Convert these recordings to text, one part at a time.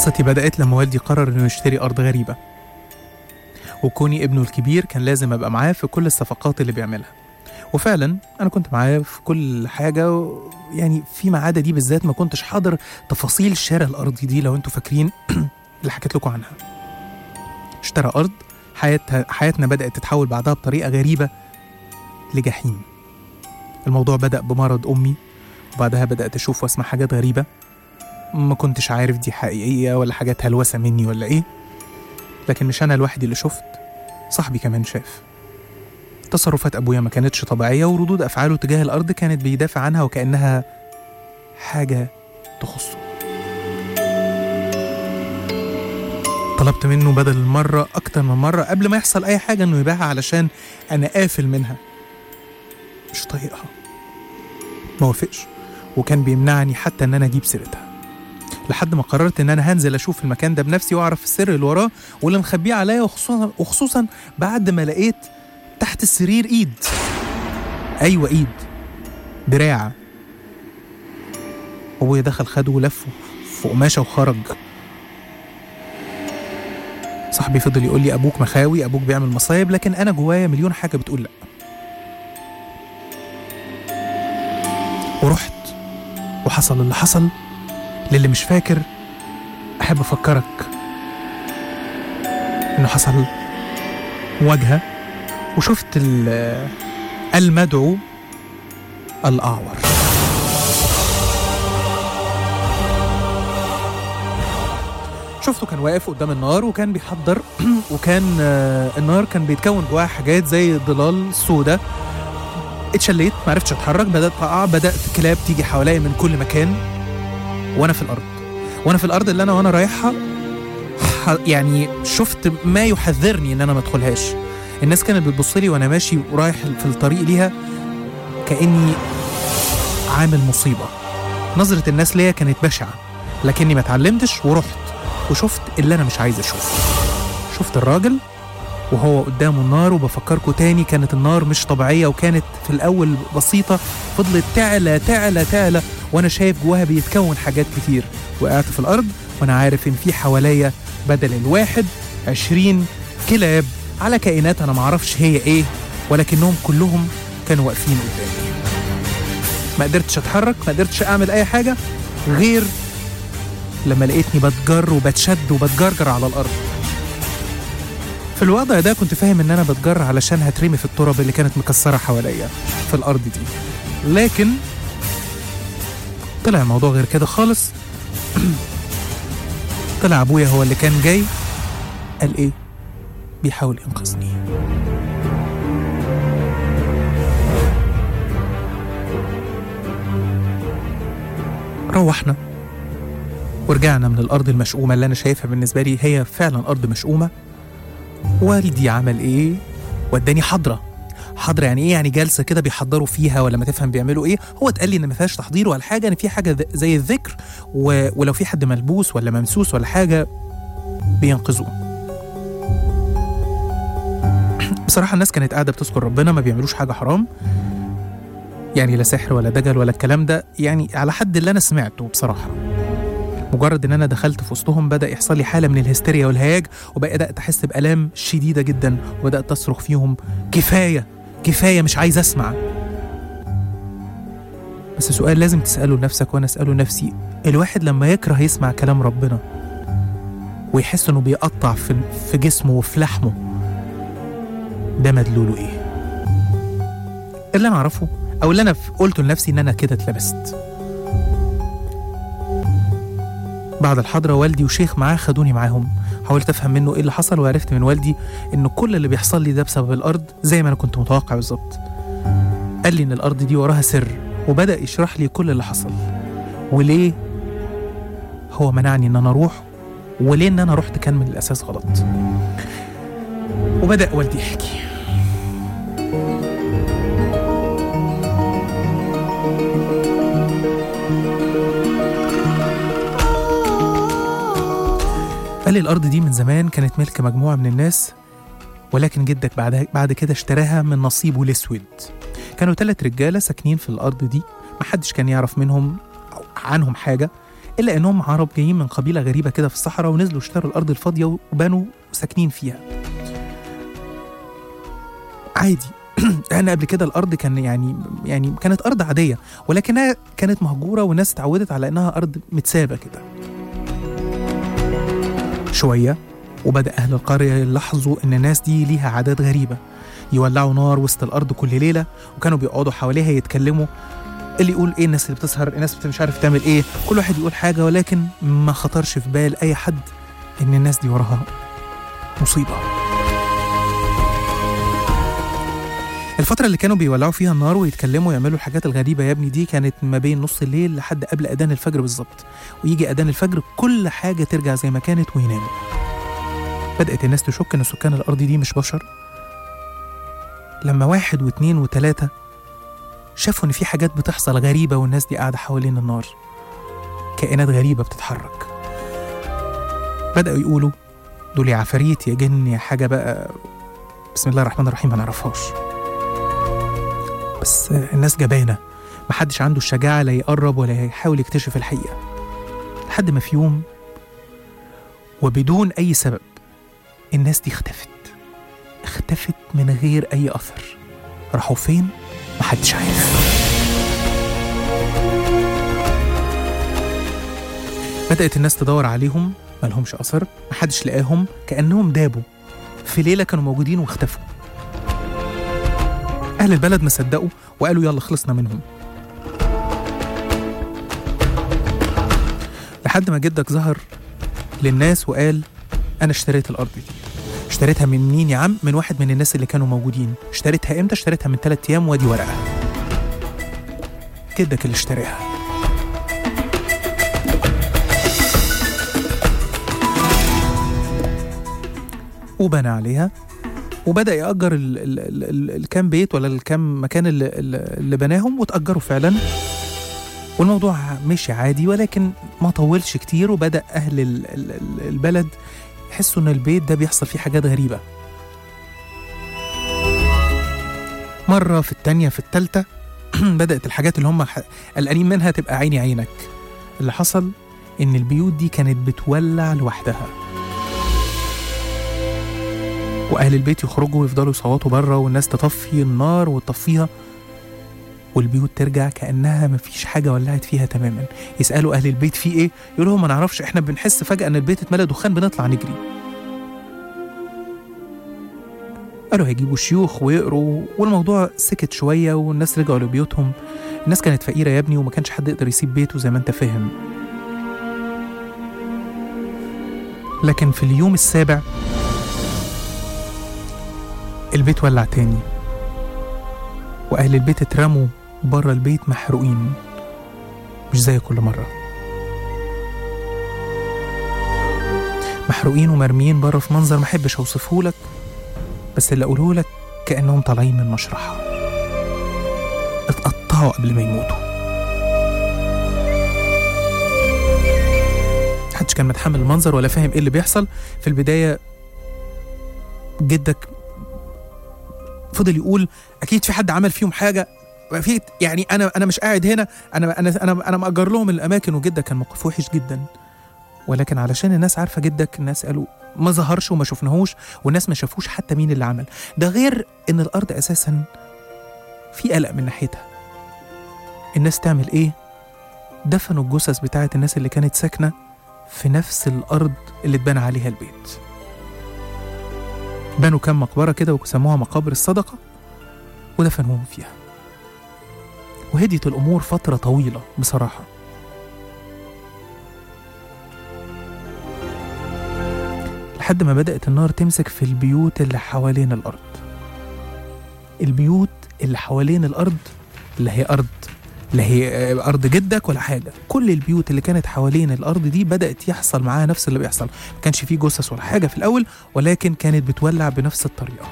قصتي بدأت لما والدي قرر إنه يشتري أرض غريبة وكوني ابنه الكبير كان لازم أبقى معاه في كل الصفقات اللي بيعملها وفعلا أنا كنت معاه في كل حاجة و- يعني فيما عدا دي بالذات ما كنتش حاضر تفاصيل شراء الأرض دي لو أنتوا فاكرين اللي حكيت لكم عنها اشترى أرض حياتها حياتنا بدأت تتحول بعدها بطريقة غريبة لجحيم الموضوع بدأ بمرض أمي وبعدها بدأت أشوف وأسمع حاجات غريبة ما كنتش عارف دي حقيقية ولا حاجات هلوسة مني ولا إيه لكن مش أنا لوحدي اللي شفت صاحبي كمان شاف تصرفات أبويا ما كانتش طبيعية وردود أفعاله تجاه الأرض كانت بيدافع عنها وكأنها حاجة تخصه طلبت منه بدل المرة أكتر من مرة قبل ما يحصل أي حاجة إنه يبيعها علشان أنا قافل منها مش طايقها ما وافقش وكان بيمنعني حتى إن أنا أجيب سيرتها لحد ما قررت إن أنا هنزل أشوف المكان ده بنفسي وأعرف السر اللي وراه واللي مخبيه عليا وخصوصا وخصوصا بعد ما لقيت تحت السرير إيد أيوة إيد دراع أبويا دخل خده ولفه في قماشة وخرج صاحبي فضل يقول لي ابوك مخاوي ابوك بيعمل مصايب لكن انا جوايا مليون حاجه بتقول لا ورحت وحصل اللي حصل للي مش فاكر احب افكرك انه حصل مواجهه وشفت ال- المدعو الاعور شفته كان واقف قدام النار وكان بيحضر وكان آه، النار كان بيتكون جواها حاجات زي ظلال سودة اتشليت معرفتش اتحرك بدات اقع بدات كلاب تيجي حواليا من كل مكان وانا في الارض وانا في الارض اللي انا وانا رايحها ح- يعني شفت ما يحذرني ان انا ما ادخلهاش الناس كانت بتبص لي وانا ماشي ورايح في الطريق ليها كاني عامل مصيبه نظره الناس ليا كانت بشعه لكني ما اتعلمتش ورحت وشفت اللي انا مش عايز اشوفه شفت الراجل وهو قدامه النار وبفكركوا تاني كانت النار مش طبيعية وكانت في الأول بسيطة فضلت تعلى تعلى تعلى وأنا شايف جواها بيتكون حاجات كتير وقعت في الأرض وأنا عارف إن في حواليا بدل الواحد عشرين كلاب على كائنات أنا معرفش هي إيه ولكنهم كلهم كانوا واقفين قدامي ما قدرتش أتحرك ما قدرتش أعمل أي حاجة غير لما لقيتني بتجر وبتشد وبتجرجر على الارض في الوضع ده كنت فاهم ان انا بتجر علشان هترمي في التراب اللي كانت مكسره حواليا في الارض دي لكن طلع الموضوع غير كده خالص طلع ابويا هو اللي كان جاي قال ايه بيحاول ينقذني روحنا ورجعنا من الأرض المشؤومة اللي أنا شايفها بالنسبة لي هي فعلا أرض مشؤومة والدي عمل إيه؟ وداني حضرة حضرة يعني إيه؟ يعني جلسة كده بيحضروا فيها ولا ما تفهم بيعملوا إيه؟ هو اتقال لي إن ما فيهاش تحضير ولا حاجة إن في حاجة ذ- زي الذكر و... ولو في حد ملبوس ولا ممسوس ولا حاجة بينقذوه. بصراحة الناس كانت قاعدة بتذكر ربنا ما بيعملوش حاجة حرام يعني لا سحر ولا دجل ولا الكلام ده يعني على حد اللي أنا سمعته بصراحة. مجرد ان انا دخلت في وسطهم بدا يحصل لي حاله من الهستيريا والهياج وبدات احس بالام شديده جدا وبدات اصرخ فيهم كفايه كفايه مش عايز اسمع بس سؤال لازم تساله لنفسك وانا اساله لنفسي الواحد لما يكره يسمع كلام ربنا ويحس انه بيقطع في في جسمه وفي لحمه ده مدلوله ايه اللي انا اعرفه او اللي انا ف- قلته لنفسي ان انا كده اتلبست بعد الحضرة والدي وشيخ معاه خدوني معاهم حاولت افهم منه ايه اللي حصل وعرفت من والدي انه كل اللي بيحصل لي ده بسبب الارض زي ما انا كنت متوقع بالظبط قال لي ان الارض دي وراها سر وبدا يشرح لي كل اللي حصل وليه هو منعني ان انا اروح وليه ان انا رحت كان من الاساس غلط وبدا والدي يحكي قال لي الأرض دي من زمان كانت ملك مجموعة من الناس ولكن جدك بعد بعد كده اشتراها من نصيبه الأسود كانوا ثلاث رجالة ساكنين في الأرض دي محدش كان يعرف منهم أو عنهم حاجة إلا إنهم عرب جايين من قبيلة غريبة كده في الصحراء ونزلوا اشتروا الأرض الفاضية وبنوا ساكنين فيها عادي احنا قبل كده الارض كان يعني يعني كانت ارض عاديه ولكنها كانت مهجوره والناس اتعودت على انها ارض متسابه كده شويه وبدا اهل القريه يلاحظوا ان الناس دي ليها عادات غريبه يولعوا نار وسط الارض كل ليله وكانوا بيقعدوا حواليها يتكلموا اللي يقول ايه الناس اللي بتسهر الناس اللي مش عارف تعمل ايه كل واحد يقول حاجه ولكن ما خطرش في بال اي حد ان الناس دي وراها مصيبه الفترة اللي كانوا بيولعوا فيها النار ويتكلموا ويعملوا الحاجات الغريبة يا ابني دي كانت ما بين نص الليل لحد قبل أذان الفجر بالظبط ويجي أذان الفجر كل حاجة ترجع زي ما كانت ويناموا بدأت الناس تشك إن سكان الأرض دي مش بشر لما واحد واثنين وثلاثة شافوا إن في حاجات بتحصل غريبة والناس دي قاعدة حوالين النار كائنات غريبة بتتحرك بدأوا يقولوا دول يا عفاريت يا جن يا حاجة بقى بسم الله الرحمن الرحيم ما نعرفهاش بس الناس جبانة محدش عنده الشجاعة لا يقرب ولا يحاول يكتشف الحقيقة لحد ما في يوم وبدون أي سبب الناس دي اختفت اختفت من غير أي أثر راحوا فين محدش عارف بدأت الناس تدور عليهم ملهمش أثر محدش لقاهم كأنهم دابوا في ليلة كانوا موجودين واختفوا أهل البلد ما صدقوا وقالوا يلا خلصنا منهم لحد ما جدك ظهر للناس وقال أنا اشتريت الأرض دي اشتريتها من مين يا عم؟ من واحد من الناس اللي كانوا موجودين اشتريتها امتى؟ اشتريتها من ثلاث أيام وادي ورقة جدك اللي اشتراها وبنى عليها وبدا ياجر ال ال ال ال الكام بيت ولا الكام مكان اللي, اللي بناهم وتاجروا فعلا والموضوع مشي عادي ولكن ما طولش كتير وبدا اهل ال ال ال البلد يحسوا ان البيت ده بيحصل فيه حاجات غريبه مره في التانيه في التالته بدات الحاجات اللي هم قلقانين منها تبقى عيني عينك اللي حصل ان البيوت دي كانت بتولع لوحدها واهل البيت يخرجوا ويفضلوا يصوتوا بره والناس تطفي النار وتطفيها والبيوت ترجع كانها مفيش حاجه ولعت فيها تماما يسالوا اهل البيت في ايه يقولوا لهم ما نعرفش احنا بنحس فجاه ان البيت اتملى دخان بنطلع نجري قالوا هيجيبوا شيوخ ويقروا والموضوع سكت شويه والناس رجعوا لبيوتهم الناس كانت فقيره يا ابني وما كانش حد يقدر يسيب بيته زي ما انت فاهم لكن في اليوم السابع البيت ولع تاني وأهل البيت اترموا بره البيت محروقين مش زي كل مرة محروقين ومرميين بره في منظر ما احبش اوصفه لك بس اللي اقوله لك كانهم طالعين من مشرحه اتقطعوا قبل ما يموتوا محدش كان متحمل المنظر ولا فاهم ايه اللي بيحصل في البدايه جدك فضل يقول اكيد في حد عمل فيهم حاجه في يعني انا انا مش قاعد هنا انا انا انا انا مأجر لهم الاماكن وجدك كان موقف وحش جدا ولكن علشان الناس عارفه جدك الناس قالوا ما ظهرش وما شفناهوش والناس ما شافوش حتى مين اللي عمل ده غير ان الارض اساسا في قلق من ناحيتها الناس تعمل ايه دفنوا الجثث بتاعت الناس اللي كانت ساكنه في نفس الارض اللي اتبنى عليها البيت بنوا كام مقبرة كده وسموها مقابر الصدقة ودفنوهم فيها وهديت الأمور فترة طويلة بصراحة لحد ما بدأت النار تمسك في البيوت اللي حوالين الأرض البيوت اللي حوالين الأرض اللي هي أرض لا هي أرض جدك ولا حاجة كل البيوت اللي كانت حوالين الأرض دي بدأت يحصل معاها نفس اللي بيحصل ما كانش فيه جثث ولا حاجة في الأول ولكن كانت بتولع بنفس الطريقة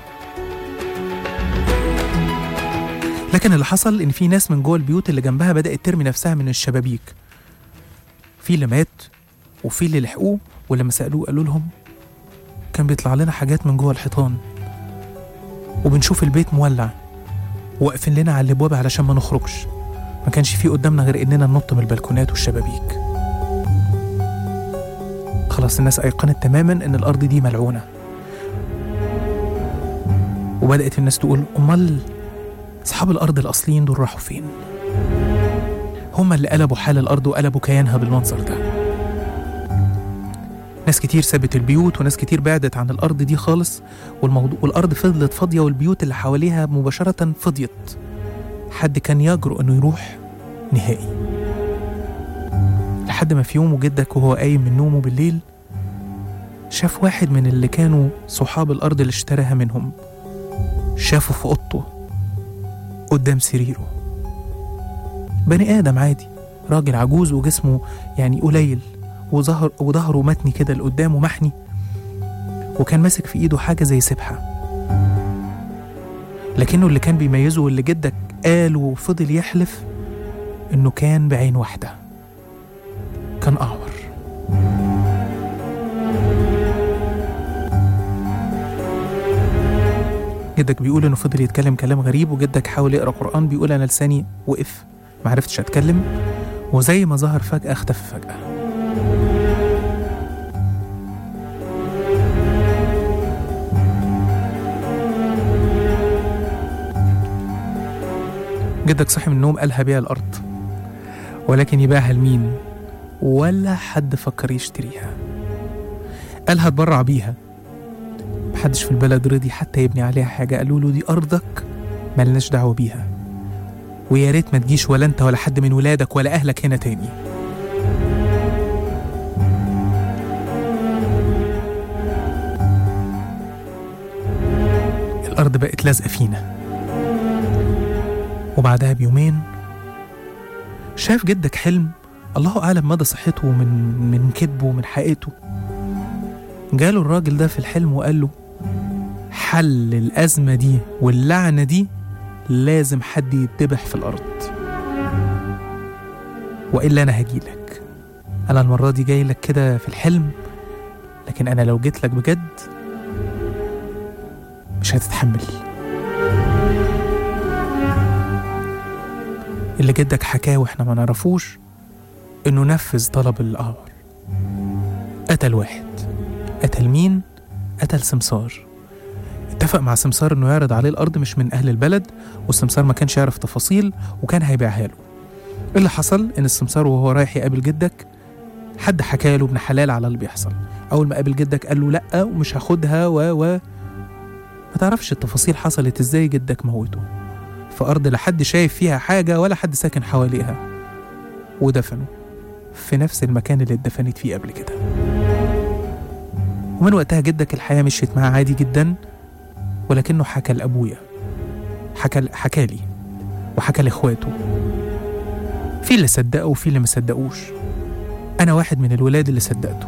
لكن اللي حصل إن في ناس من جوه البيوت اللي جنبها بدأت ترمي نفسها من الشبابيك في اللي مات وفي اللي لحقوه ولما سألوه قالوا لهم كان بيطلع لنا حاجات من جوه الحيطان وبنشوف البيت مولع واقفين لنا على الابواب علشان ما نخرجش ما كانش فيه قدامنا غير اننا ننط من البلكونات والشبابيك خلاص الناس أيقنت تماما إن الأرض دي ملعونة وبدأت الناس تقول أمال أصحاب الأرض الأصليين دول راحوا فين؟ هم اللي قلبوا حال الأرض وقلبوا كيانها بالمنظر ده ناس كتير سابت البيوت وناس كتير بعدت عن الأرض دي خالص والموضوع والأرض فضلت فاضية والبيوت اللي حواليها مباشرة فضيت حد كان يجرؤ إنه يروح نهائي لحد ما في يوم وجدك وهو قايم من نومه بالليل شاف واحد من اللي كانوا صحاب الأرض اللي اشتراها منهم شافه في أوضته قدام سريره بني آدم عادي راجل عجوز وجسمه يعني قليل وظهر وظهره متني كده لقدام ومحني وكان ماسك في ايده حاجة زي سبحة لكنه اللي كان بيميزه واللي جدك قال وفضل يحلف انه كان بعين واحدة كان أعور جدك بيقول انه فضل يتكلم كلام غريب وجدك حاول يقرا قرآن بيقول انا لساني وقف معرفتش اتكلم وزي ما ظهر فجأة اختفى فجأة جدك صحي من النوم قال هبيع الأرض ولكن يبيعها لمين ولا حد فكر يشتريها قال هتبرع بيها محدش في البلد رضي حتى يبني عليها حاجة قالوا له دي أرضك ملناش دعوة بيها ويا ريت ما تجيش ولا انت ولا حد من ولادك ولا أهلك هنا تاني الأرض بقت لازقة فينا وبعدها بيومين شاف جدك حلم الله أعلم مدى صحته من من كذبه ومن حقيقته جاله الراجل ده في الحلم وقال له حل الأزمة دي واللعنة دي لازم حد يتذبح في الأرض وإلا أنا هجيلك أنا المرة دي جاي لك كده في الحلم لكن أنا لو جيت لك بجد مش هتتحمل اللي جدك حكاه واحنا ما نعرفوش انه نفذ طلب الأعور قتل واحد قتل مين؟ قتل سمسار اتفق مع سمسار انه يعرض عليه الارض مش من اهل البلد والسمسار ما كانش يعرف تفاصيل وكان هيبيعها له اللي حصل ان السمسار وهو رايح يقابل جدك حد حكى له ابن حلال على اللي بيحصل اول ما قابل جدك قال له لا ومش هاخدها و و ما تعرفش التفاصيل حصلت ازاي جدك موته في ارض لا حد شايف فيها حاجه ولا حد ساكن حواليها ودفنوا في نفس المكان اللي اتدفنت فيه قبل كده ومن وقتها جدك الحياة مشيت معاه عادي جدا ولكنه حكى لأبويا حكى حكى لي وحكى لإخواته في اللي صدقه وفي اللي ما صدقوش أنا واحد من الولاد اللي صدقته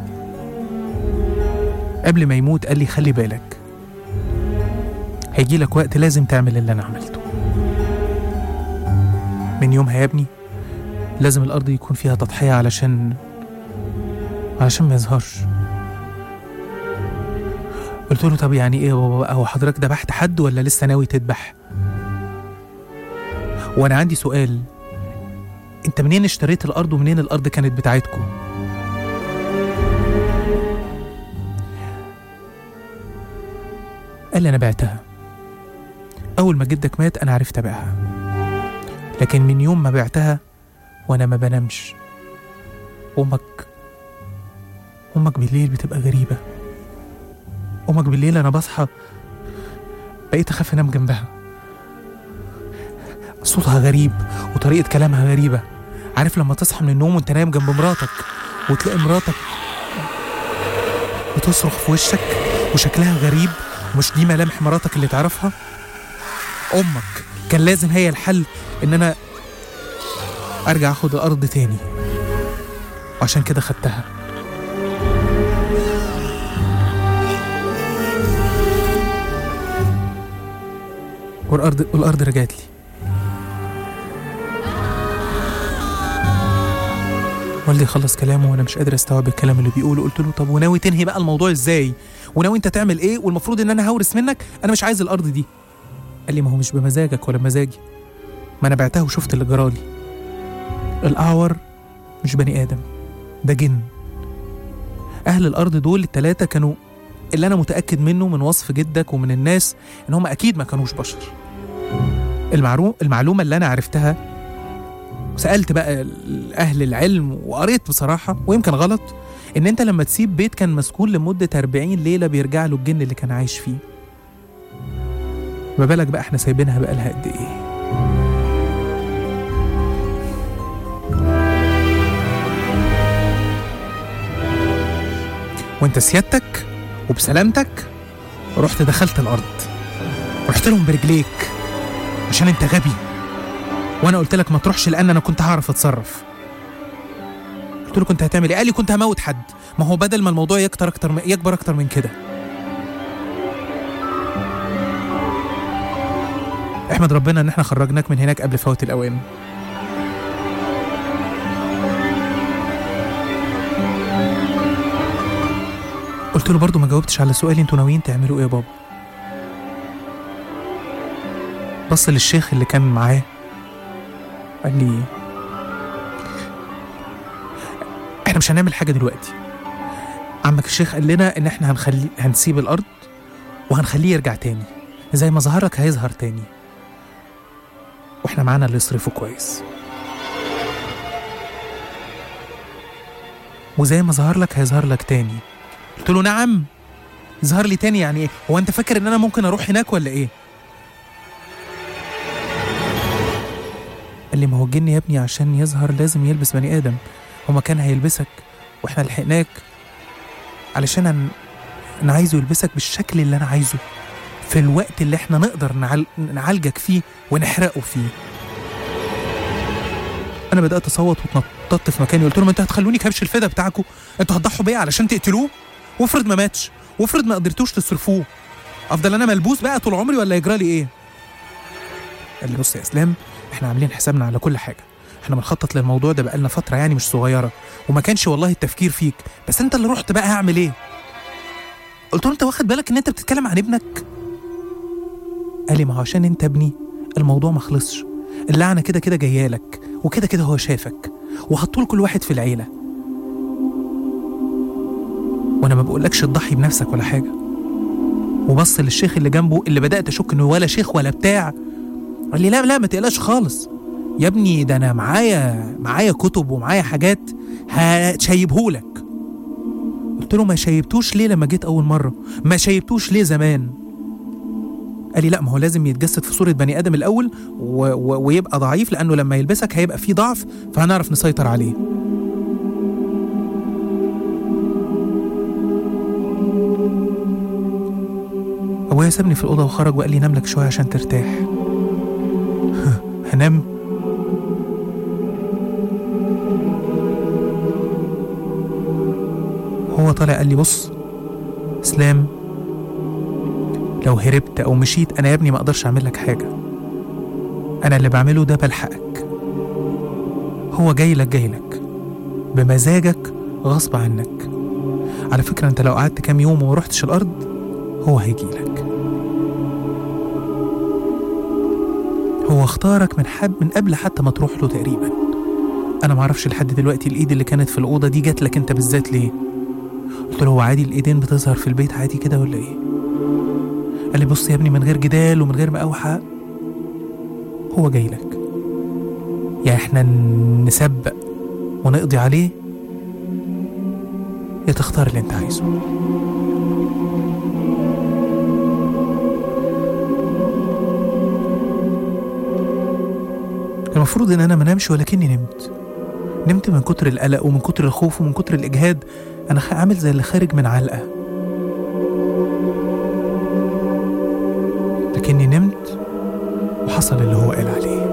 قبل ما يموت قال لي خلي بالك هيجي لك وقت لازم تعمل اللي أنا عملته من يومها يا ابني لازم الأرض يكون فيها تضحية علشان علشان ما يظهرش قلت له طب يعني ايه يا بابا بقى هو حضرتك ذبحت حد ولا لسه ناوي تذبح وانا عندي سؤال انت منين اشتريت الارض ومنين الارض كانت بتاعتكم قال لي انا بعتها اول ما جدك مات انا عرفت ابيعها لكن من يوم ما بعتها وانا ما بنامش امك امك بالليل بتبقى غريبه امك بالليل انا بصحى بقيت اخاف انام جنبها صوتها غريب وطريقه كلامها غريبه عارف لما تصحى من النوم وانت نايم جنب مراتك وتلاقي مراتك بتصرخ في وشك وشكلها غريب ومش دي ملامح مراتك اللي تعرفها امك كان لازم هي الحل ان انا ارجع اخد الارض تاني وعشان كده خدتها والارض والارض رجعت لي والدي خلص كلامه وانا مش قادر استوعب الكلام اللي بيقوله قلت له طب وناوي تنهي بقى الموضوع ازاي وناوي انت تعمل ايه والمفروض ان انا هورث منك انا مش عايز الارض دي قال لي ما هو مش بمزاجك ولا بمزاجي ما انا بعتها وشفت اللي جرالي الاعور مش بني ادم ده جن اهل الارض دول الثلاثه كانوا اللي انا متاكد منه من وصف جدك ومن الناس ان هم اكيد ما كانوش بشر المعلومه المعلومه اللي انا عرفتها سالت بقى اهل العلم وقريت بصراحه ويمكن غلط ان انت لما تسيب بيت كان مسكون لمده 40 ليله بيرجع له الجن اللي كان عايش فيه ما بالك بقى احنا سايبينها بقى لها قد ايه وانت سيادتك وبسلامتك رحت دخلت الارض رحت لهم برجليك عشان انت غبي وانا قلت لك ما تروحش لان انا كنت هعرف اتصرف قلت له كنت هتعمل ايه قال لي كنت هموت حد ما هو بدل ما الموضوع يكتر اكتر من يكبر اكتر من كده احمد ربنا ان احنا خرجناك من هناك قبل فوات الاوان قلت له برضه ما جاوبتش على سؤالي انتوا ناويين تعملوا ايه يا بابا بص للشيخ اللي كان معاه قال لي احنا مش هنعمل حاجه دلوقتي عمك الشيخ قال لنا ان احنا هنخلي هنسيب الارض وهنخليه يرجع تاني زي ما ظهرك هيظهر تاني واحنا معانا اللي يصرفه كويس وزي ما ظهر لك هيظهر لك تاني قلت له نعم ظهر لي تاني يعني ايه هو انت فاكر ان انا ممكن اروح هناك ولا ايه قال لي ما هو الجن يا ابني عشان يظهر لازم يلبس بني ادم هو كان هيلبسك واحنا لحقناك علشان أن... انا عايزه يلبسك بالشكل اللي انا عايزه في الوقت اللي احنا نقدر نعال... نعالجك فيه ونحرقه فيه انا بدات اصوت واتنططت في مكاني قلت لهم انتوا هتخلوني كبش الفدا بتاعكم انتوا هتضحوا بيا علشان تقتلوه وافرض ما ماتش وافرض ما قدرتوش تصرفوه افضل انا ملبوس بقى طول عمري ولا يجرى لي ايه قال لي بص يا اسلام احنا عاملين حسابنا على كل حاجه احنا بنخطط للموضوع ده بقالنا فتره يعني مش صغيره وما كانش والله التفكير فيك بس انت اللي رحت بقى هعمل ايه قلت له انت واخد بالك ان انت بتتكلم عن ابنك قال لي ما هو عشان انت ابني الموضوع ما خلصش اللعنه كده كده جايه لك وكده كده هو شافك وحطوا لكل واحد في العيله وانا ما بقولكش تضحي بنفسك ولا حاجه وبص للشيخ اللي جنبه اللي بدات اشك انه ولا شيخ ولا بتاع قال لي لا لا ما تقلقش خالص يا ابني ده انا معايا معايا كتب ومعايا حاجات هشيبهولك قلت له ما شيبتوش ليه لما جيت اول مره ما شيبتوش ليه زمان قال لي لا ما هو لازم يتجسد في صوره بني ادم الاول و... و... ويبقى ضعيف لانه لما يلبسك هيبقى فيه ضعف فهنعرف نسيطر عليه ابويا سابني في الاوضه وخرج وقال لي نام لك شويه عشان ترتاح هنام هو طالع قال لي بص اسلام لو هربت او مشيت انا يا ابني ما اقدرش اعمل لك حاجه انا اللي بعمله ده بلحقك هو جاي لك جاي لك بمزاجك غصب عنك على فكره انت لو قعدت كام يوم وما رحتش الارض هو هيجي لك هو اختارك من حب من قبل حتى ما تروح له تقريبا انا معرفش لحد دلوقتي الايد اللي كانت في الاوضه دي جات لك انت بالذات ليه قلت له هو عادي الايدين بتظهر في البيت عادي كده ولا ايه قال لي بص يا ابني من غير جدال ومن غير مقاوحه هو جاي لك يا احنا نسبق ونقضي عليه يا تختار اللي انت عايزه المفروض ان انا ما نامش ولكني نمت نمت من كتر القلق ومن كتر الخوف ومن كتر الاجهاد انا عامل زي اللي خارج من علقه لكني نمت وحصل اللي هو قال عليه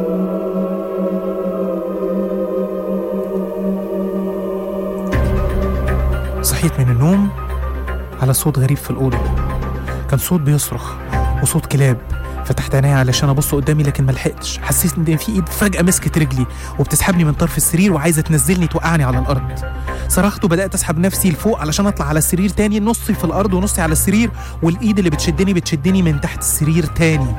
صحيت من النوم على صوت غريب في الأوضة كان صوت بيصرخ وصوت كلاب فتحت عينيا علشان ابص قدامي لكن ما لحقتش حسيت ان في ايد فجاه مسكت رجلي وبتسحبني من طرف السرير وعايزه تنزلني توقعني على الارض صرخت وبدات اسحب نفسي لفوق علشان اطلع على السرير تاني نصي في الارض ونصي على السرير والايد اللي بتشدني بتشدني من تحت السرير تاني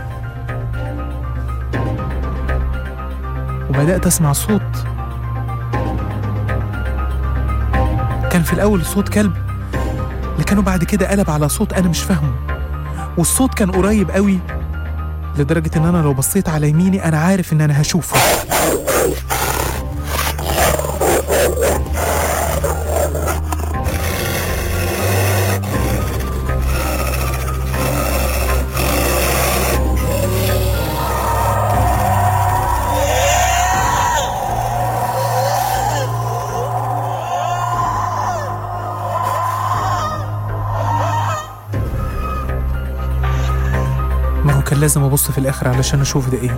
وبدات اسمع صوت كان كان في الأول صوت كلب لكنه بعد كده قلب على صوت أنا مش فاهمه والصوت كان قريب قوي لدرجة إن أنا لو بصيت على يميني أنا عارف إن أنا هشوفه ما هو كان لازم أبص في الآخر علشان أشوف ده إيه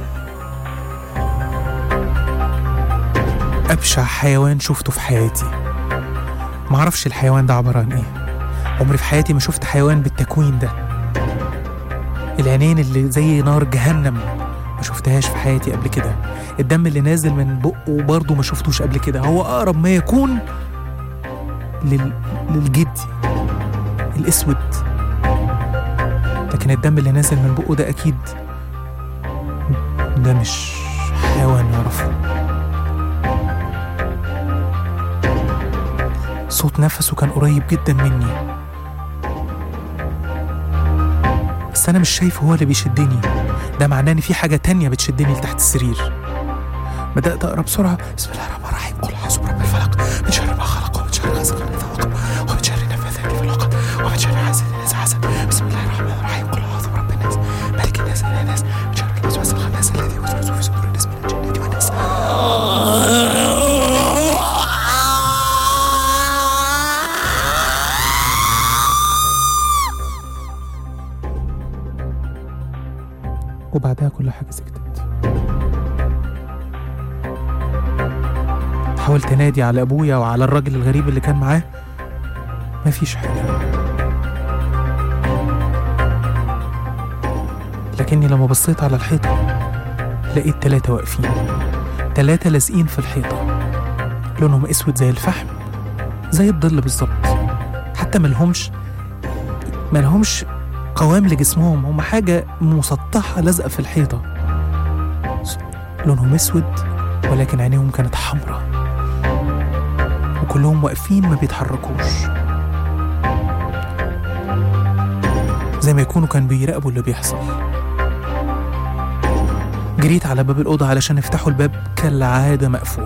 أبشع حيوان شفته في حياتي معرفش الحيوان ده عبارة عن إيه عمري في حياتي ما شفت حيوان بالتكوين ده العينين اللي زي نار جهنم ما شفتهاش في حياتي قبل كده الدم اللي نازل من بقه برضه ما شفتوش قبل كده هو أقرب ما يكون لل... للجدي الأسود لكن الدم اللي نازل من بقه ده أكيد ده مش حيوان نعرفه صوت نفسه كان قريب جدا مني بس أنا مش شايف هو اللي بيشدني ده معناه إن في حاجة تانية بتشدني لتحت السرير بدأت أقرأ بسرعة بسم الله الرحمن الرحيم قل أعوذ برب الفلق من شر ما خلق ومن شر غاسق إذا وقب ومن شر النفاثات في العقد ومن شر حاسد إذا حسد بسم الله الرحمن الرحيم قل أعوذ برب الناس ملك الناس إله الناس من شر الوسواس الخناس الذي يوسوس في صدور الناس من الجنة والناس وبعدها كل حاجة سكتت حاولت انادي على ابويا وعلى الراجل الغريب اللي كان معاه مفيش حاجة لكني لما بصيت على الحيطة لقيت تلاتة واقفين تلاتة لازقين في الحيطة لونهم اسود زي الفحم زي الظل بالظبط حتى ملهمش ملهمش قوام لجسمهم هم حاجة مسطحة لازقة في الحيطة لونهم اسود ولكن عينيهم كانت حمراء وكلهم واقفين ما بيتحركوش زي ما يكونوا كانوا بيراقبوا اللي بيحصل جريت على باب الأوضة علشان يفتحوا الباب كالعادة مقفول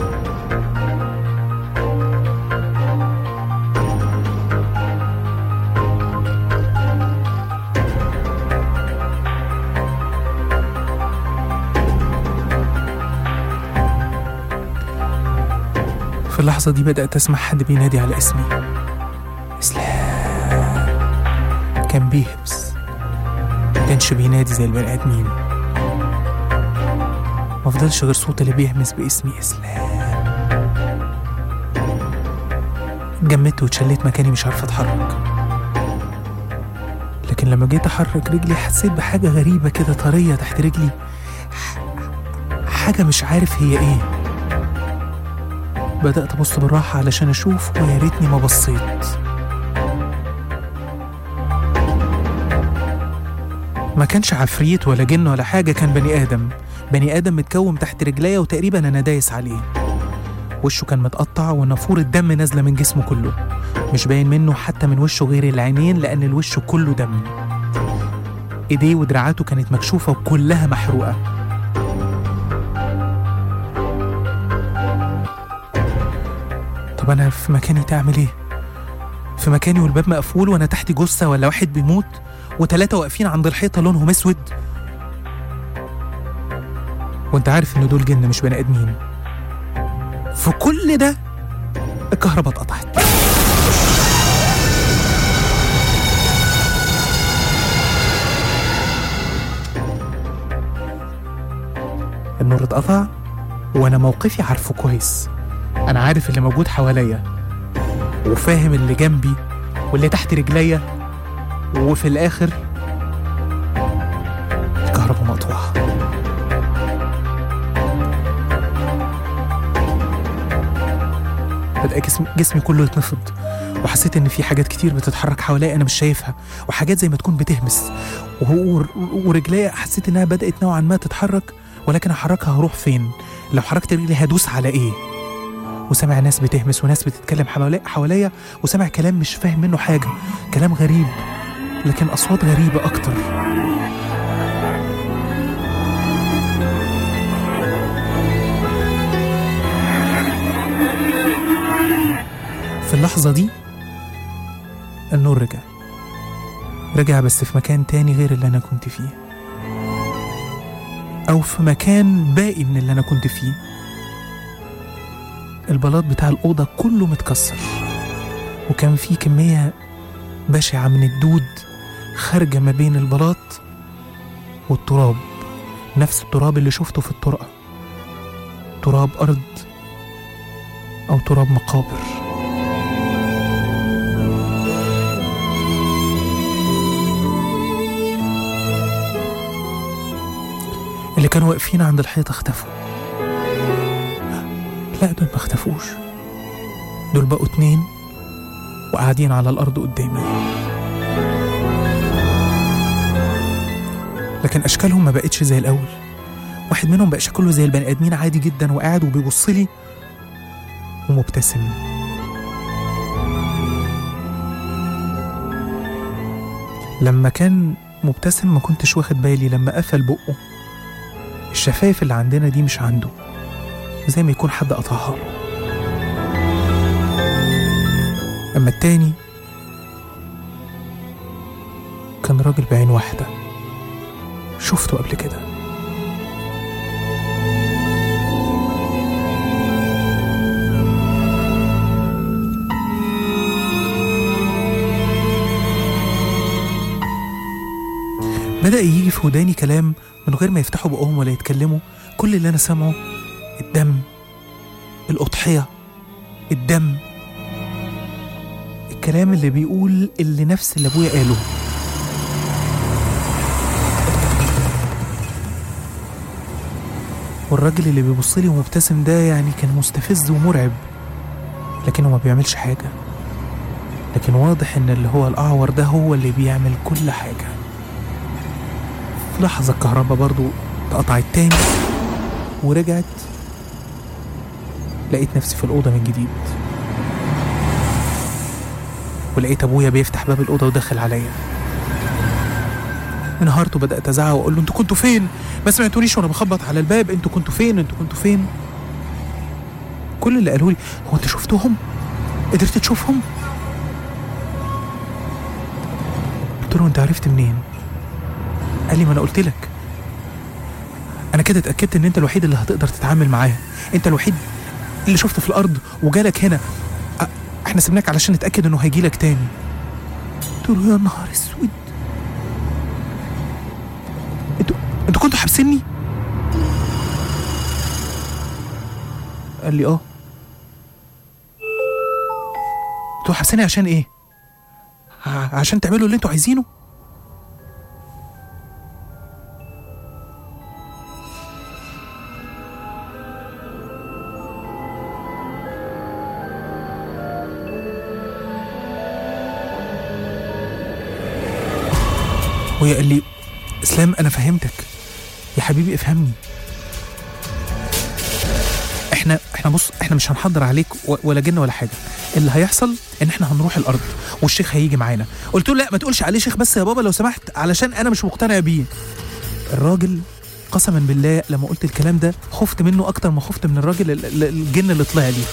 في اللحظة دي بدأت أسمع حد بينادي على اسمي إسلام كان بيهمس ما كانش بينادي زي البني آدمين ما فضلش غير صوت اللي بيهمس باسمي إسلام اتجمدت واتشليت مكاني مش عارفة أتحرك لكن لما جيت أحرك رجلي حسيت بحاجة غريبة كده طرية تحت رجلي ح- حاجة مش عارف هي إيه بدأت أبص بالراحة علشان أشوف ويا ريتني ما بصيت ما كانش عفريت ولا جن ولا حاجة كان بني آدم بني آدم متكوم تحت رجليا وتقريبا أنا دايس عليه وشه كان متقطع ونافورة دم نازلة من جسمه كله مش باين منه حتى من وشه غير العينين لأن الوش كله دم إيديه ودراعاته كانت مكشوفة وكلها محروقة طب أنا في مكاني تعمل إيه؟ في مكاني والباب مقفول وأنا تحت جثة ولا واحد بيموت وتلاتة واقفين عند الحيطة لونهم أسود وأنت عارف إن دول جن مش بني آدمين في كل ده الكهرباء اتقطعت النور اتقطع وانا موقفي عارفه كويس انا عارف اللي موجود حواليا وفاهم اللي جنبي واللي تحت رجليا وفي الاخر الكهرباء مقطوعه بدأ جسمي, جسمي كله يتنفض وحسيت ان في حاجات كتير بتتحرك حواليا انا مش شايفها وحاجات زي ما تكون بتهمس وهو ورجليا حسيت انها بدأت نوعا ما تتحرك ولكن احركها هروح فين لو حركت رجلي هدوس على ايه وسامع ناس بتهمس وناس بتتكلم حوالي- حواليا وسامع كلام مش فاهم منه حاجة كلام غريب لكن أصوات غريبة أكتر في اللحظة دي النور رجع رجع بس في مكان تاني غير اللي أنا كنت فيه أو في مكان باقي من اللي أنا كنت فيه البلاط بتاع الأوضة كله متكسر وكان فيه كمية بشعة من الدود خارجة ما بين البلاط والتراب نفس التراب اللي شفته في الطرقة تراب أرض أو تراب مقابر اللي كانوا واقفين عند الحيطة اختفوا لا دول ما اختفوش دول بقوا اتنين وقاعدين على الأرض قدامي لكن أشكالهم ما بقتش زي الأول واحد منهم بقى شكله زي البني آدمين عادي جدا وقاعد وبيبص لي ومبتسم لما كان مبتسم ما كنتش واخد بالي لما قفل بقه الشفايف اللي عندنا دي مش عنده زي ما يكون حد قطعها له أما التاني كان راجل بعين واحدة شفته قبل كده بدأ يجي في وداني كلام من غير ما يفتحوا بقهم ولا يتكلموا كل اللي أنا سامعه الدم الأضحية الدم الكلام اللي بيقول اللي نفس اللي أبويا قاله والراجل اللي بيبص لي ومبتسم ده يعني كان مستفز ومرعب لكنه ما بيعملش حاجة لكن واضح إن اللي هو الأعور ده هو اللي بيعمل كل حاجة في لحظة الكهرباء برضو اتقطعت تاني ورجعت لقيت نفسي في الأوضة من جديد ولقيت أبويا بيفتح باب الأوضة ودخل عليا انهارت وبدأت أزعق وأقول له أنتوا كنتوا فين؟ ما سمعتونيش وأنا بخبط على الباب أنتوا كنتوا فين؟ أنتوا كنتوا فين؟ كل اللي قالوا لي هو أنت شفتهم؟ قدرت تشوفهم؟ قلت له أنت عرفت منين؟ قال لي ما أنا قلت لك أنا كده اتأكدت إن أنت الوحيد اللي هتقدر تتعامل معاه أنت الوحيد اللي شفته في الأرض وجالك هنا أ- احنا سيبناك علشان نتأكد إنه هيجيلك تاني قلت له يا نهار اسود انتوا انتوا كنتوا حابسيني؟ قال لي اه انتوا حابسيني عشان ايه؟ ع- عشان تعملوا اللي انتوا عايزينه؟ وهي قال لي اسلام انا فهمتك يا حبيبي افهمني احنا احنا بص احنا مش هنحضر عليك و- ولا جن ولا حاجه اللي هيحصل ان احنا هنروح الارض والشيخ هيجي معانا قلت له لا ما تقولش عليه شيخ بس يا بابا لو سمحت علشان انا مش مقتنع بيه الراجل قسما بالله لما قلت الكلام ده خفت منه اكتر ما خفت من الراجل ال- ال- الجن اللي طلع لي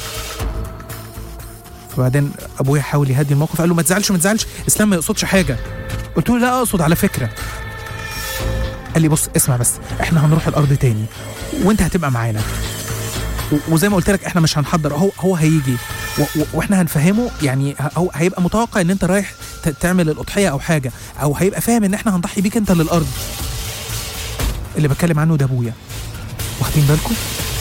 فبعدين ابويا حاول يهدي الموقف قال له ما تزعلش ما تزعلش اسلام ما يقصدش حاجه قلت له لا اقصد على فكره قال لي بص اسمع بس احنا هنروح الارض تاني وانت هتبقى معانا و- وزي ما قلت لك احنا مش هنحضر هو هو هيجي و- و- واحنا هنفهمه يعني ه- هو هيبقى متوقع ان انت رايح ت- تعمل الاضحيه او حاجه او هيبقى فاهم ان احنا هنضحي بيك انت للارض اللي بتكلم عنه ده ابويا واخدين بالكم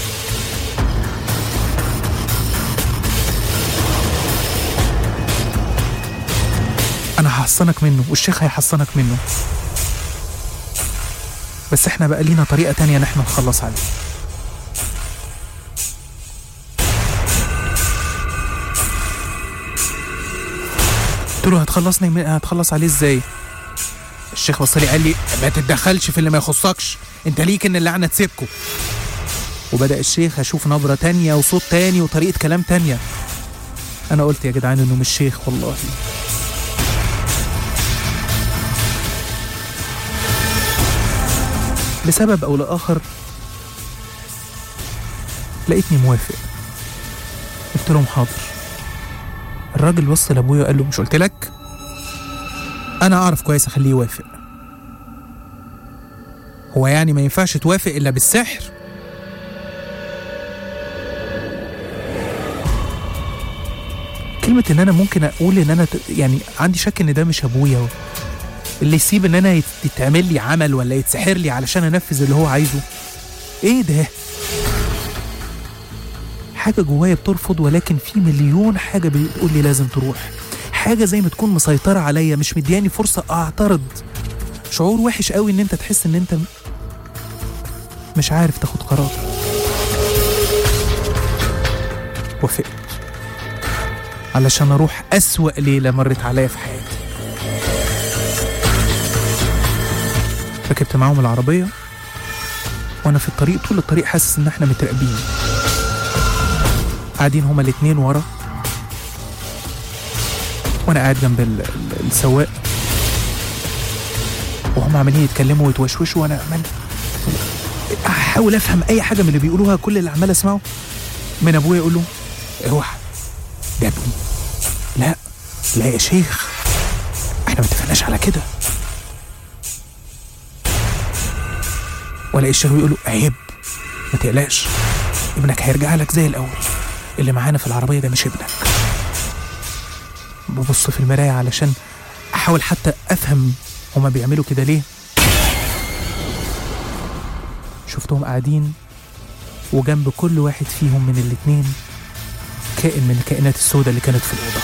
انا هحصنك منه والشيخ هيحصنك منه بس احنا بقى لينا طريقة تانية ان احنا نخلص عليه قلت له هتخلصني من هتخلص عليه ازاي الشيخ بص لي قال لي ما تتدخلش في اللي ما يخصكش انت ليك ان اللعنة تسيبكم وبدأ الشيخ أشوف نبرة تانية وصوت تاني وطريقة كلام تانية أنا قلت يا جدعان إنه مش شيخ والله لسبب أو لآخر لقيتني موافق قلت لهم حاضر الراجل وصل لأبويا وقال له مش قلت لك أنا أعرف كويس أخليه يوافق هو يعني ما ينفعش توافق إلا بالسحر كلمة إن أنا ممكن أقول إن أنا ت- يعني عندي شك إن ده مش أبويا اللي يسيب إن أنا يت- يتعمل لي عمل ولا يتسحر لي علشان أنفذ اللي هو عايزه إيه ده؟ حاجة جوايا بترفض ولكن في مليون حاجة بتقول لي لازم تروح حاجة زي ما تكون مسيطرة عليا مش مدياني فرصة أعترض شعور وحش قوي إن أنت تحس إن أنت مش عارف تاخد قرار وافقت علشان أروح أسوأ ليلة مرت عليا في حياتي ركبت معاهم العربية وأنا في الطريق طول الطريق حاسس إن إحنا متراقبين قاعدين هما الاتنين ورا وانا قاعد جنب ال- ال- السواق وهم عمالين يتكلموا ويتوشوشوا وانا عمال احاول افهم اي حاجه من اللي بيقولوها كل اللي عمال اسمعه من ابويا يقول له اوعى ده ابني لا لا يا شيخ احنا ما اتفقناش على كده ولا الشيخ بيقول له عيب ما تقلقش ابنك هيرجع لك زي الاول اللي معانا في العربيه ده مش ابنك ببص في المرايه علشان احاول حتى افهم هما بيعملوا كده ليه شفتهم قاعدين وجنب كل واحد فيهم من الاتنين كائن من الكائنات السوداء اللي كانت في الأوضة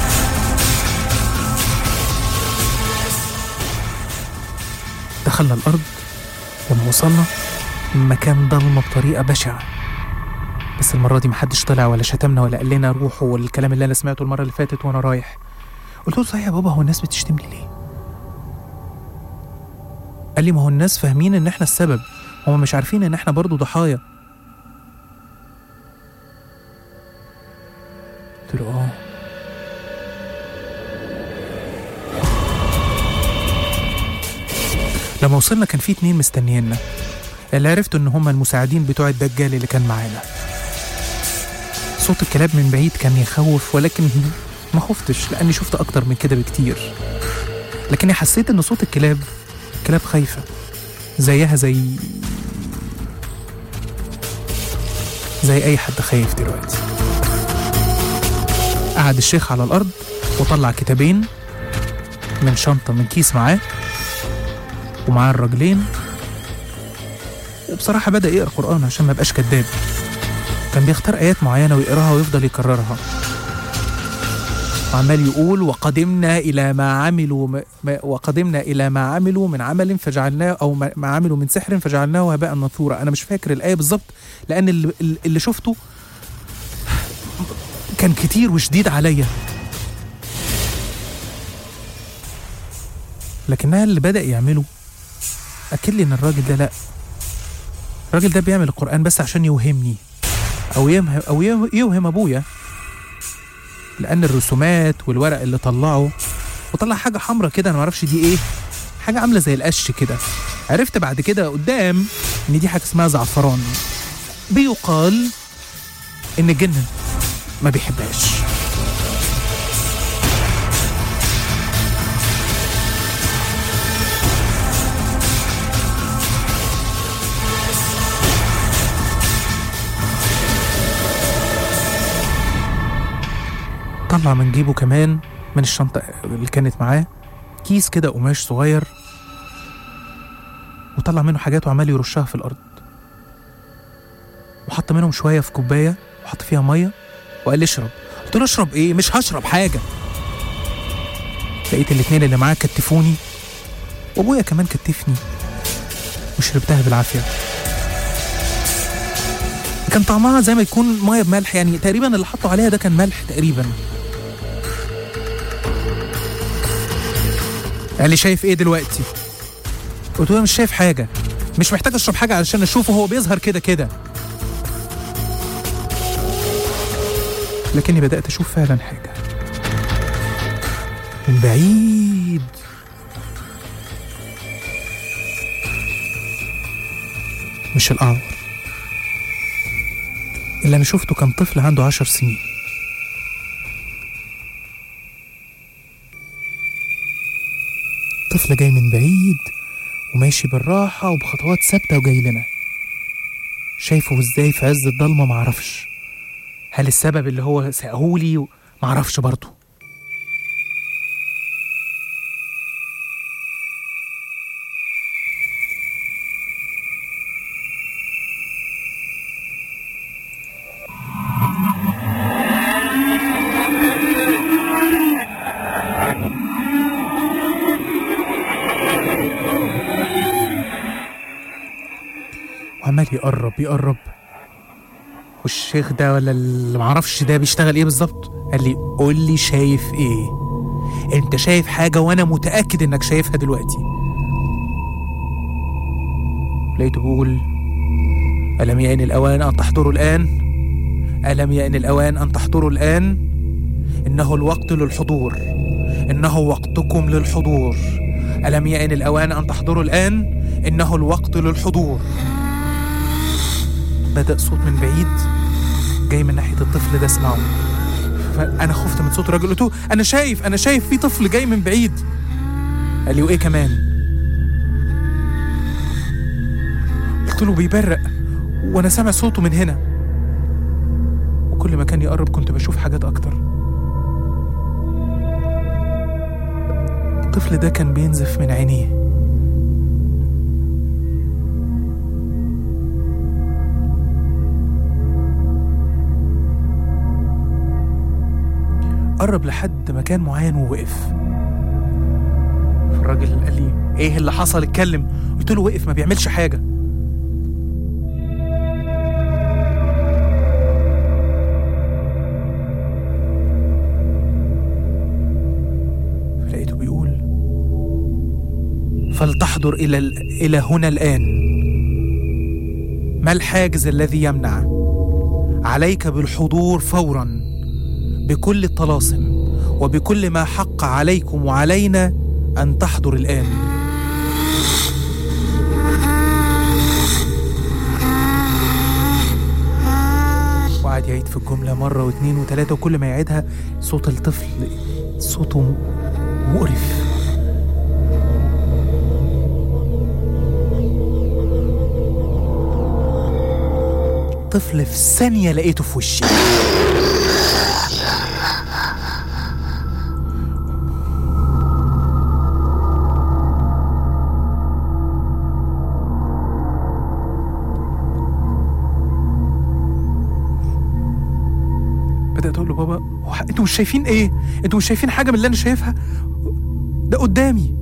دخلنا الأرض لما وصلنا مكان ضلمة بطريقة بشعة بس المرة دي محدش طلع ولا شتمنا ولا قال لنا روحوا والكلام اللي أنا سمعته المرة اللي فاتت وأنا رايح قلت له صحيح يا بابا هو الناس بتشتمني ليه؟ قال لي ما هو الناس فاهمين إن إحنا السبب هم مش عارفين إن إحنا برضو ضحايا قلت له آه لما وصلنا كان في اتنين مستنيينا اللي عرفته ان هم المساعدين بتوع الدجال اللي كان معانا صوت الكلاب من بعيد كان يخوف ولكن ما خفتش لاني شفت اكتر من كده بكتير لكني حسيت ان صوت الكلاب كلاب خايفة زيها زي زي اي حد خايف دلوقتي قعد الشيخ على الارض وطلع كتابين من شنطة من كيس معاه ومعاه الراجلين وبصراحة بدأ يقرأ قرآن عشان ما يبقاش كداب كان بيختار آيات معينة ويقراها ويفضل يكررها وعمال يقول وقدمنا إلى ما عملوا ما ما- وقدمنا إلى ما عملوا من عمل فجعلناه أو ما ما عملوا من سحر فجعلناه هباء منثورا أنا مش فاكر الآية بالظبط لأن اللي, اللي شفته كان كتير وشديد عليا لكنها اللي بدأ يعمله أكد لي إن الراجل ده لأ الراجل ده بيعمل القرآن بس عشان يوهمني أو يوهم أو يوه- يوهم أبويا لأن الرسومات والورق اللي طلعه وطلع حاجة حمرا كده أنا معرفش دي إيه حاجة عاملة زي القش كده عرفت بعد كده قدام إن دي حاجة اسمها زعفران بيقال إن الجن ما بيحبهاش طلع من جيبه كمان من الشنطة اللي كانت معاه كيس كده قماش صغير وطلع منه حاجات وعمال يرشها في الأرض وحط منهم شوية في كوباية وحط فيها مية وقال لي اشرب قلت له اشرب ايه مش هشرب حاجة لقيت الاتنين اللي معاه كتفوني وابويا كمان كتفني وشربتها بالعافية كان طعمها زي ما يكون ميه بملح يعني تقريبا اللي حطوا عليها ده كان ملح تقريبا قال لي شايف ايه دلوقتي قلت له مش شايف حاجه مش محتاج اشرب حاجه علشان اشوفه هو بيظهر كده كده لكني بدأت أشوف فعلا حاجة من بعيد مش الأعور اللي أنا شفته كان طفل عنده عشر سنين طفل جاي من بعيد وماشي بالراحة وبخطوات ثابتة وجاي لنا شايفه ازاي في عز الضلمة معرفش هل السبب اللي هو سأقولي معرفش برضه وعمال يقرب يقرب والشيخ ده ولا اللي معرفش ده بيشتغل ايه بالظبط قال لي قول لي شايف ايه انت شايف حاجه وانا متاكد انك شايفها دلوقتي لقيته بيقول الم يأن الاوان ان تحضروا الان الم يأن الاوان ان تحضروا الان انه الوقت للحضور انه وقتكم للحضور الم يأن الاوان ان تحضروا الان انه الوقت للحضور بدأ صوت من بعيد جاي من ناحية الطفل ده اسمعه فأنا خفت من صوت الراجل قلت له أنا شايف أنا شايف في طفل جاي من بعيد قال لي وإيه كمان قلت له بيبرق وأنا سامع صوته من هنا وكل ما كان يقرب كنت بشوف حاجات أكتر الطفل ده كان بينزف من عينيه قرب لحد مكان معين ووقف فالراجل قال لي ايه اللي حصل اتكلم قلت له وقف ما بيعملش حاجه فلقيته بيقول فلتحضر الى الى هنا الان ما الحاجز الذي يمنع عليك بالحضور فورا بكل الطلاسم وبكل ما حق عليكم وعلينا ان تحضر الان وقعد يعيد في الجمله مره واثنين وثلاثه وكل ما يعيدها صوت الطفل صوته مقرف طفل في ثانيه لقيته في وشي بدأت أقول له بابا هو أنتوا مش شايفين إيه؟ أنتوا مش شايفين حاجة من اللي أنا شايفها؟ ده قدامي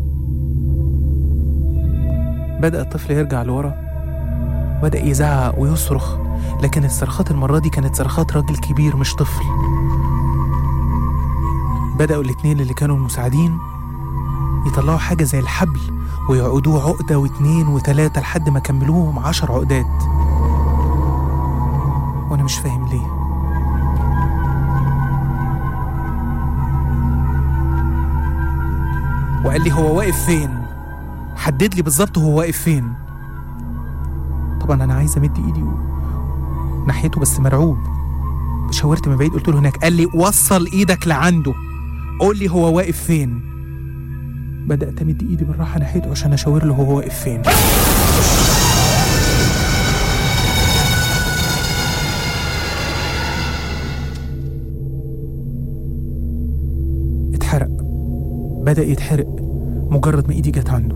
بدأ الطفل يرجع لورا بدأ يزعق ويصرخ لكن الصرخات المرة دي كانت صرخات راجل كبير مش طفل بدأوا الاتنين اللي كانوا المساعدين يطلعوا حاجة زي الحبل ويعقدوه عقدة واتنين وتلاتة لحد ما كملوهم عشر عقدات وأنا مش فاهم ليه وقال لي هو واقف فين حدد لي بالظبط هو واقف فين طبعا انا عايز امد ايدي و... ناحيته بس مرعوب شاورت من بعيد قلت له هناك قال لي وصل ايدك لعنده قول لي هو واقف فين بدات امد ايدي بالراحه ناحيته عشان اشاور له هو واقف فين اتحرق بدأ يتحرق مجرد ما ايدي جت عنده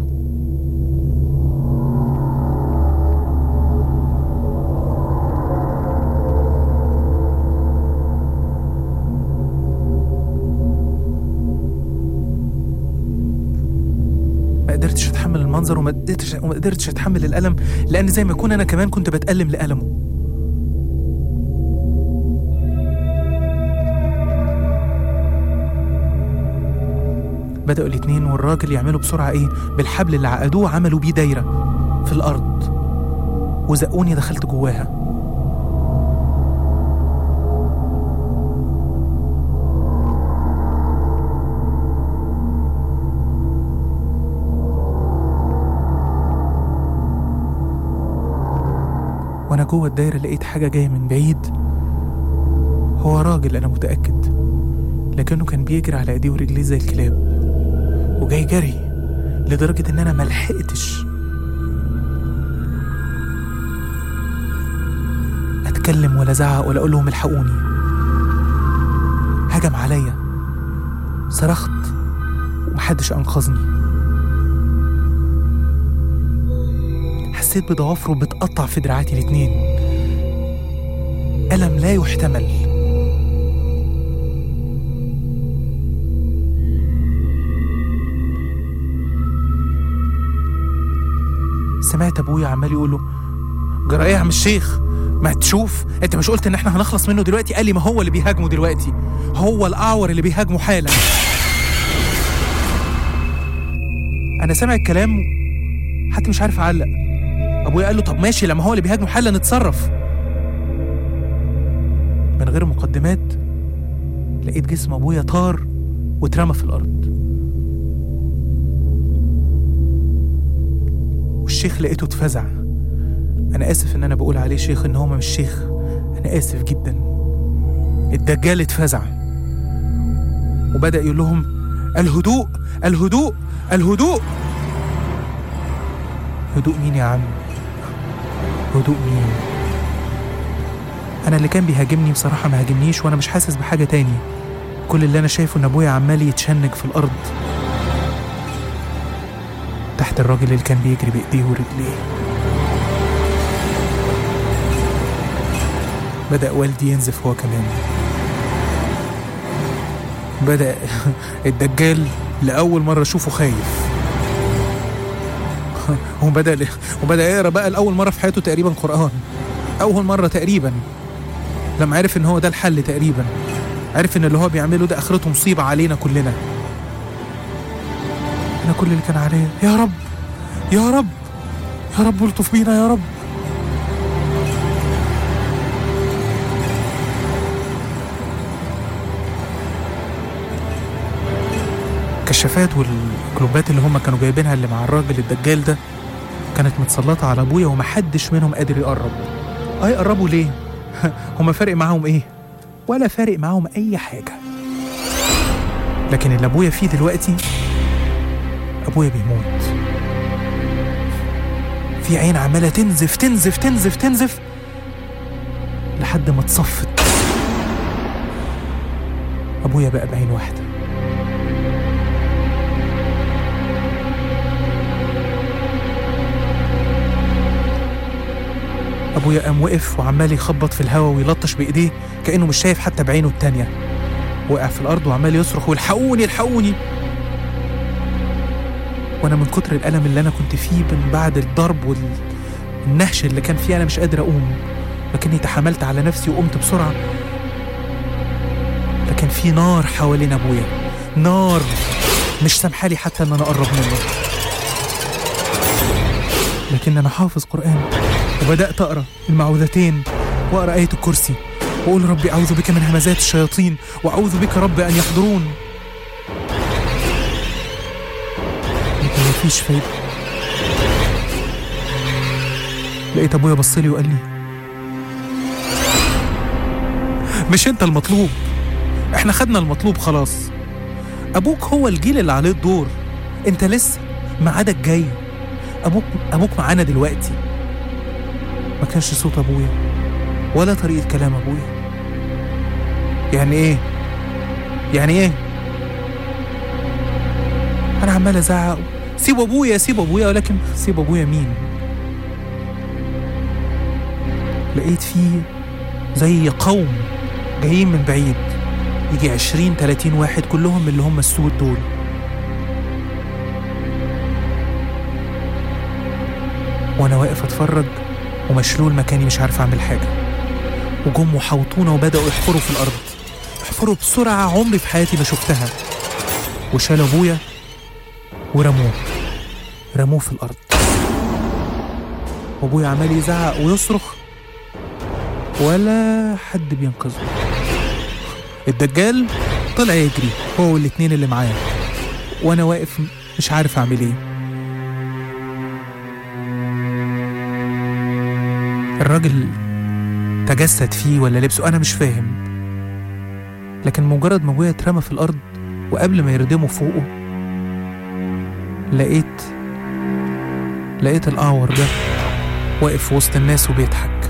ما قدرتش اتحمل المنظر وما قدرتش وما قدرتش اتحمل الالم لان زي ما اكون انا كمان كنت بتالم لالمه بدأوا الاتنين والراجل يعملوا بسرعة إيه بالحبل اللي عقدوه عملوا بيه دايرة في الأرض وزقوني دخلت جواها جوه الدايرة لقيت حاجة جاية من بعيد هو راجل أنا متأكد لكنه كان بيجري على إيديه ورجليه زي الكلاب وجاي جري لدرجة إن أنا ملحقتش أتكلم ولا زعق ولا أقول لهم الحقوني هجم عليا صرخت ومحدش أنقذني حسيت بضوافره بتقطع في دراعاتي الاتنين ألم لا يحتمل سمعت ابويا عمال يقول له جرى ايه يا عم الشيخ ما تشوف انت مش قلت ان احنا هنخلص منه دلوقتي قال لي ما هو اللي بيهاجمه دلوقتي هو الاعور اللي بيهاجمه حالا انا سامع الكلام حتى مش عارف اعلق ابويا قال له طب ماشي لما هو اللي بيهاجمه حالا نتصرف من غير مقدمات لقيت جسم ابويا طار واترمى في الارض والشيخ لقيته اتفزع انا اسف ان انا بقول عليه شيخ ان هو مش شيخ انا اسف جدا الدجال اتفزع وبدا يقول لهم الهدوء الهدوء الهدوء هدوء مين يا عم هدوء مين انا اللي كان بيهاجمني بصراحه ما هاجمنيش وانا مش حاسس بحاجه تاني كل اللي انا شايفه ان ابويا عمال يتشنج في الارض تحت الراجل اللي كان بيجري بايديه ورجليه بدأ والدي ينزف هو كمان بدأ الدجال لأول مرة أشوفه خايف وبدأ وبدأ يقرأ بقى لأول مرة في حياته تقريبا قرآن أول مرة تقريبا لما عرف إن هو ده الحل تقريبا عرف إن اللي هو بيعمله ده آخرته مصيبة علينا كلنا أنا كل اللي كان عليا يا رب يا رب يا رب الطف بينا يا رب الكشافات والكلوبات اللي هم كانوا جايبينها اللي مع الراجل الدجال ده كانت متسلطة على أبويا ومحدش منهم قادر يقرب أه يقربوا ليه؟ هما فارق معاهم إيه؟ ولا فارق معاهم أي حاجة لكن اللي أبويا فيه دلوقتي أبويا بيموت في عين عمالة تنزف تنزف تنزف تنزف لحد ما اتصفت أبويا بقى بعين واحدة أبويا قام وقف وعمال يخبط في الهوا ويلطش بإيديه كأنه مش شايف حتى بعينه التانية وقع في الأرض وعمال يصرخ والحقوني الحقوني وأنا من كتر الألم اللي أنا كنت فيه من بعد الضرب والنهش اللي كان فيه أنا مش قادر أقوم لكني تحملت على نفسي وقمت بسرعة لكن في نار حوالين أبويا نار مش سامحالي حتى إن أنا أقرب منه لكن أنا حافظ قرآن وبدأت أقرأ المعوذتين وأقرأ آية الكرسي وأقول ربي أعوذ بك من همزات الشياطين وأعوذ بك رب أن يحضرون لكن مفيش فايدة لقيت أبويا بصلي وقال لي مش أنت المطلوب إحنا خدنا المطلوب خلاص أبوك هو الجيل اللي عليه الدور أنت لسه ميعادك جاي أبوك أبوك معانا دلوقتي ما كانش صوت أبويا ولا طريقة كلام أبويا يعني إيه؟ يعني إيه؟ أنا عمال أزعق سيب أبويا سيب أبويا ولكن سيب أبويا مين؟ لقيت فيه زي قوم جايين من بعيد يجي عشرين تلاتين واحد كلهم من اللي هم السود دول وأنا واقف أتفرج ومشلول مكاني مش عارف أعمل حاجة وجم وحوطونا وبدأوا يحفروا في الأرض يحفروا بسرعة عمري في حياتي ما شفتها وشالوا أبويا ورموه رموه في الأرض وأبويا عمال يزعق ويصرخ ولا حد بينقذه الدجال طلع يجري هو والاتنين اللي معاه وأنا واقف مش عارف أعمل إيه الراجل تجسد فيه ولا لبسه انا مش فاهم لكن مجرد ما ابويا اترمى في الارض وقبل ما يردموا فوقه لقيت لقيت الاعور ده واقف في وسط الناس وبيضحك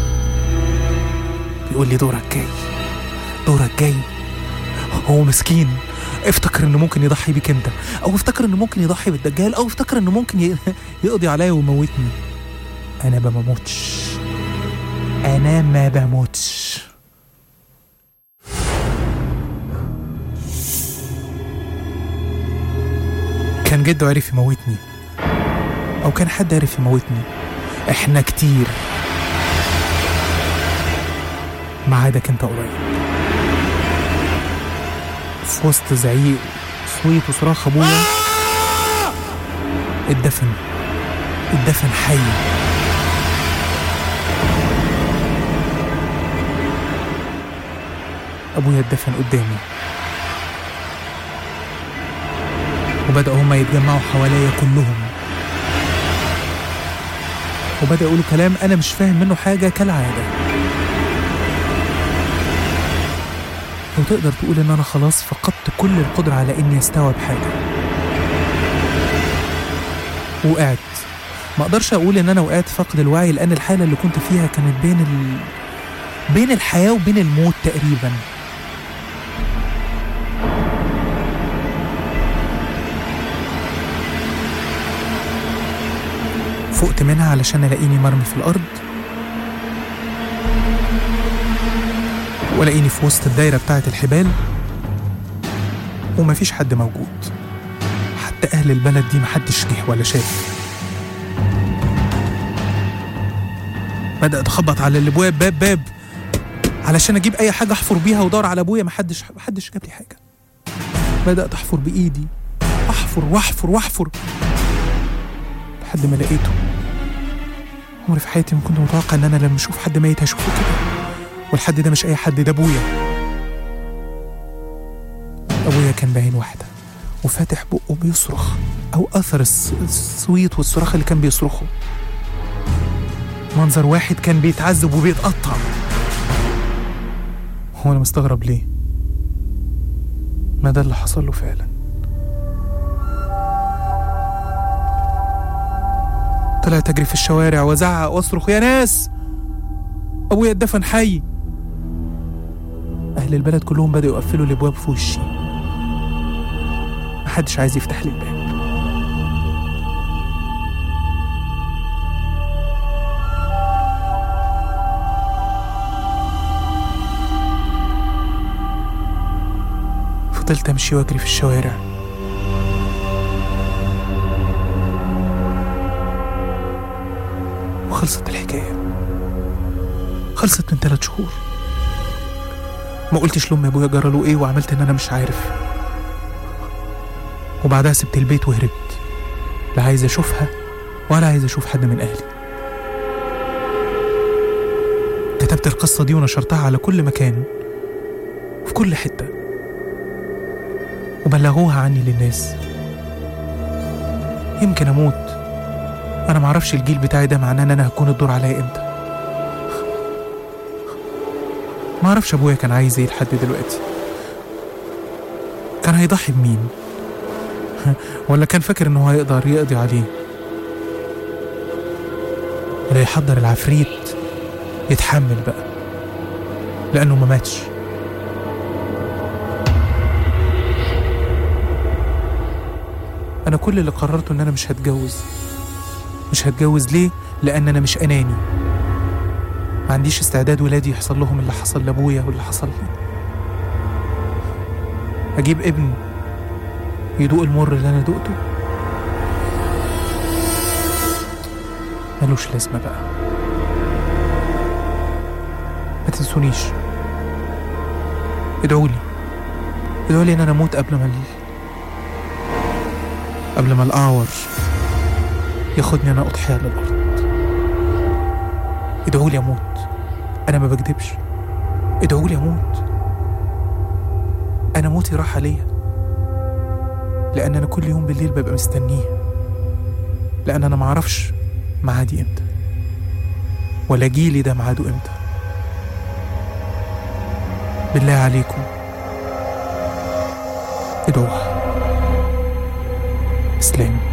بيقول لي دورك جاي دورك جاي هو مسكين افتكر انه ممكن يضحي بيك انت او افتكر انه ممكن يضحي بالدجال او افتكر انه ممكن ي- يقضي عليا ويموتني انا ما بموتش انا ما بموتش كان جده عرف يموتني او كان حد عرف يموتني احنا كتير ما عادك انت قريب في وسط زعيق صويت وصراخ ابويا اتدفن اتدفن حي ابويا اتدفن قدامي وبدأوا هما يتجمعوا حواليا كلهم وبدأ يقولوا كلام أنا مش فاهم منه حاجة كالعادة وتقدر تقول إن أنا خلاص فقدت كل القدرة على إني أستوعب حاجة وقعت ما أقدرش أقول إن أنا وقعت فقد الوعي لأن الحالة اللي كنت فيها كانت بين ال... بين الحياة وبين الموت تقريباً فقت منها علشان الاقيني مرمي في الارض والاقيني في وسط الدايره بتاعه الحبال ومفيش حد موجود حتى اهل البلد دي محدش جه ولا شاف بدات اخبط على الابواب باب باب علشان اجيب اي حاجه احفر بيها وادور على ابويا محدش محدش جاب لي حاجه بدات احفر بايدي احفر واحفر واحفر لحد ما لقيته عمري في حياتي ما كنت متوقع ان انا لما اشوف حد ميت هشوفه كده والحد ده مش اي حد ده ابويا ابويا كان باين واحده وفاتح بقه بيصرخ او اثر الص- الصويت والصراخ اللي كان بيصرخه منظر واحد كان بيتعذب وبيتقطع هو انا مستغرب ليه ما ده اللي حصل له فعلا طلعت اجري في الشوارع وازعق واصرخ يا ناس ابويا اتدفن حي اهل البلد كلهم بدأوا يقفلوا الابواب في وشي محدش عايز يفتح لي الباب فضلت امشي واجري في الشوارع وخلصت الحكاية خلصت من ثلاث شهور ما قلتش لأمي أبويا جرى له إيه وعملت إن أنا مش عارف وبعدها سبت البيت وهربت لا عايز أشوفها ولا عايز أشوف حد من أهلي كتبت القصة دي ونشرتها على كل مكان وفي كل حتة وبلغوها عني للناس يمكن أموت انا معرفش الجيل بتاعي ده معناه ان انا هكون الدور عليا امتى معرفش ابويا كان عايز ايه لحد دلوقتي كان هيضحي بمين ولا كان فاكر انه هيقدر يقضي عليه ولا يحضر العفريت يتحمل بقى لانه ما ماتش انا كل اللي قررته ان انا مش هتجوز مش هتجوز ليه؟ لأن أنا مش أناني ما عنديش استعداد ولادي يحصل لهم اللي حصل لأبويا واللي حصل لي أجيب ابن يدوق المر اللي أنا دقته ملوش لازمة بقى ما تنسونيش ادعوا لي ادعوا لي ان انا اموت قبل ما ال... قبل ما الاعور ياخدني انا اضحيه للارض ادعوا لي اموت انا ما بكدبش ادعوا لي اموت انا موتي راح عليا لان انا كل يوم بالليل ببقى مستنيه لان انا معرفش معادي امتى ولا جيلي ده ميعاده امتى بالله عليكم ادعوها اسلام